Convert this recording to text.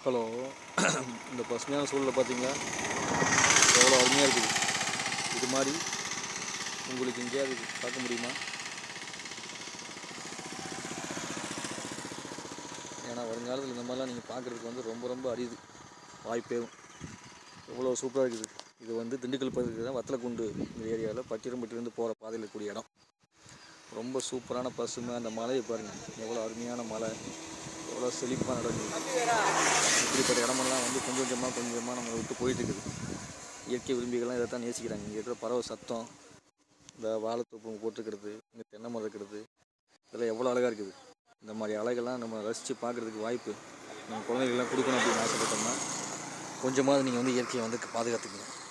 Hello இந்த பசுமையான சூழலை பார்த்தீங்களா எவ்வளோ அருமையாக இருக்குது இது மாதிரி உங்களுக்கு எங்கேயாவது பார்க்க முடியுமா ஏன்னா வருங்காலத்தில் இந்த மாதிரிலாம் நீங்கள் பார்க்குறதுக்கு வந்து ரொம்ப ரொம்ப அரிது வாய்ப்பேவும் எவ்வளோ சூப்பராக இருக்குது இது வந்து திண்டுக்கல் பகுதியில் தான் வத்தலக்குண்டு இந்த ஏரியாவில் பட்டிரம்பட்டிலேருந்து போகிற பாதையில் இருக்கக்கூடிய இடம் ரொம்ப சூப்பரான பசுமை அந்த மலையை பாருங்கள் எவ்வளோ அருமையான மலை எவ்வளோ செழிப்பான இடம் இது. இப்படிப்பட்ட இடமெல்லாம் வந்து கொஞ்சம் கொஞ்சமாக கொஞ்சம் கொஞ்சமாக நம்ம விட்டு போயிட்டு இருக்குது இயற்கை விரும்பிகள்லாம் இதை தான் நேசிக்கிறாங்க இங்கே இருக்கிற பறவை சத்தம் இந்த வாழைத்தோப்பு போட்டுருக்கிறது இங்கே தென்னை மரம் இருக்கிறது இதெல்லாம் எவ்வளோ அழகாக இருக்குது இந்த மாதிரி அழகெல்லாம் நம்ம ரசித்து பார்க்குறதுக்கு வாய்ப்பு நம்ம குழந்தைகள்லாம் கொடுக்கணும் அப்படின்னு ஆசைப்பட்டோம்னா கொஞ்சமாவது நீங்கள் வந்து இயற்கையை வந்து பாதுகாத்துக்கணும்